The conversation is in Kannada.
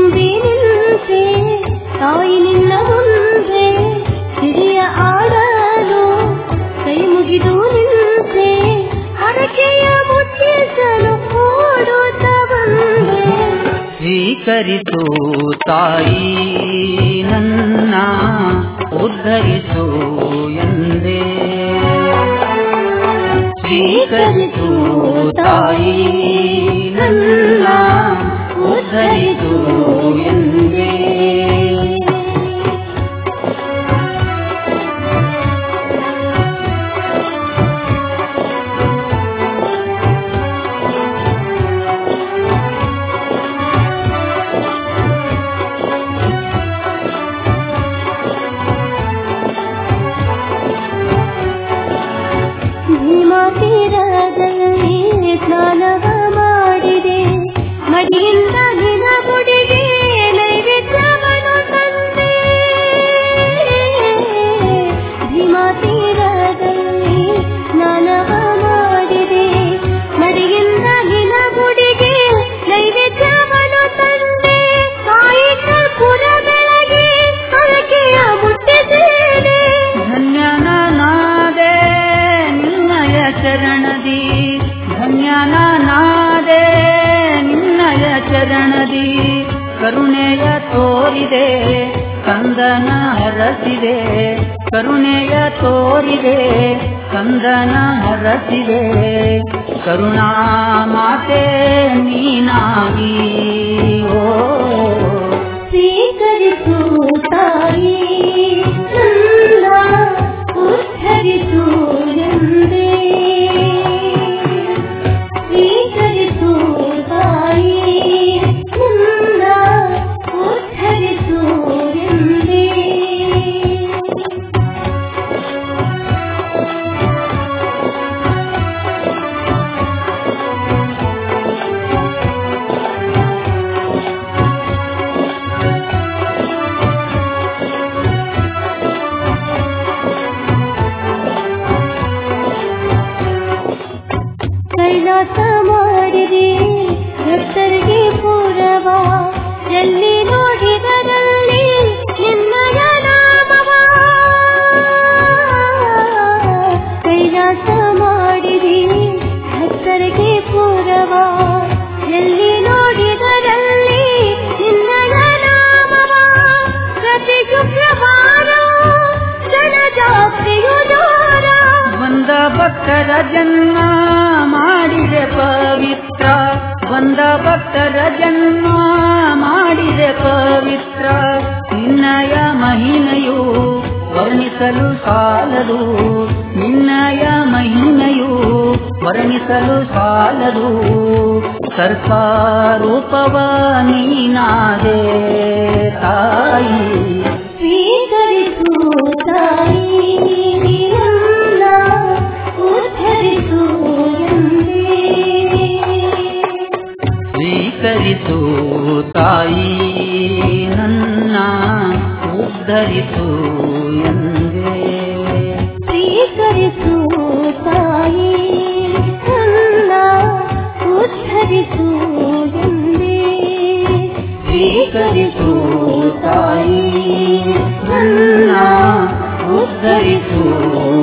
ತುಂಬಿ ನಿಂತೆ ತಾಯಿ ನಿನ್ನ ಮುಂದೆ ಹಿರಿಯ ಆಡಲು ಕೈ ಮುಗಿದು ನಿಂತೆ ಹರಕೆಯ ಮುಚ್ಚಿಸಲು ಓಡುತ್ತ ಬಂದೆ ಸ್ವೀಕರಿಸು ತಾಯಿ ನನ್ನ ಉದ್ಧರಿಸು ಎಂದೇ ಸ್ವೀಕರಿಸು ತಾಯಿ ನನ್ನ ಉದ್ಧರಿಸು ಎಂದೇ ಭೀಮಾ ತೀರದಲ್ಲಿ ಸ್ನಾನವ ಮಾಡಿದೆ ಮಡಿಯಿಂದ ನಿನ ಗುಡಿಗೆ ನೈವೇದ್ಯವನ್ನು ತಂದೆ ಭೀಮಾ ತೀರದಲ್ಲಿ ಸ್ನಾನವ ಮಾಡಿದೆ ಮಡಿಯಿಂದ ನಿನ ಗುಡಿಗೆ ನೈವೇದ್ಯವನ್ನು ತಂದೆ ತಾಯಿ ಕರ್ಪೂರ ಬೆಳಗಿ ಹರಕೆಯ ಮುಟ್ಟಿದ್ದೇನೆ ಧನ್ಯನಾದೆ ನಿನ್ನಯ ಚರಣದಿ ಧನ್ಯನಾದೆ ನಿನ್ನಯ ಚರಣದಿ ಕರುಣೆಯ ತೋರಿದೆ ಕಂದನ ಹರಸಿದೆ ಕರುಣೆಯ ತೋರಿದೆ ಕಂದನ ಹರಸಿದೆ ಕರುಣಾ ಮಾತೆ ನೀನಾಗಿ ಓ ಸ್ವೀಕರಿಸು ತಾಯಿ ನನ್ನ ಉದ್ಧರಿಸು ಎಂದೇ ಸ್ವೀಕರಿಸು ತಾಯಿ ನನ್ನ ಉದ್ಧರಿಸು ಎಂದೇ ಕೈಲಾಸ ಮಾಡಿದೆ ಭಕ್ತರಿಗೆ ಪೂರವ ಎಲ್ಲಿ ನೋಡಿದರಲ್ಲಿ ನಿನ್ನಯ ನಾಮವ ಕೈಲಾಸ ಮಾಡಿದೆ ಭಕ್ತರಿಗೆ ಪೂರವ ಎಲ್ಲಿ ನೋಡಿದರಲ್ಲಿ ನಿನ್ನಯ ನಾಮವ ಪ್ರತಿ ಶುಕ್ರವಾರ ಜನ ಜಾತ್ರೆಯು ಜೋರ ಬಂದ ಭಕ್ತರ ಜನ್ಮ ಮಾಡಿದೆ ಪವಿತ್ರ ಬಂದ ಭಕ್ತರ ಜನ್ಮ ಮಾಡಿದೆ ಪವಿತ್ರ ನಿನ್ನಯ ಮಹಿಮೆಯು ವರ್ಣಿಸಲು ಸಾಲದು ನಿನ್ನಯ ಮಹಿಮೆಯು ವರ್ಣಿಸಲು ಸಾಲದು ಸರ್ಪಾರೂಪವ ನೀನಾದೆ ತಾಯಿ ಸ್ವೀಕರಿಸು ತಾಯಿ ನಿನ್ನ ಉದ್ಧರಿಸು ಎಂದೇ ಸ್ವೀಕರಿಸು ತಾಯಿ ನನ್ನ ಉದ್ಧರಿಸು ಎಂದೇ ಸ್ವೀಕರಿಸು ತಾಯಿ ನನ್ನ ಉದ್ಧರಿಸು ಎಂದೇ ಸ್ವೀಕರಿಸು ತಾಯಿ ನನ್ನ ಉದ್ಧರಿಸು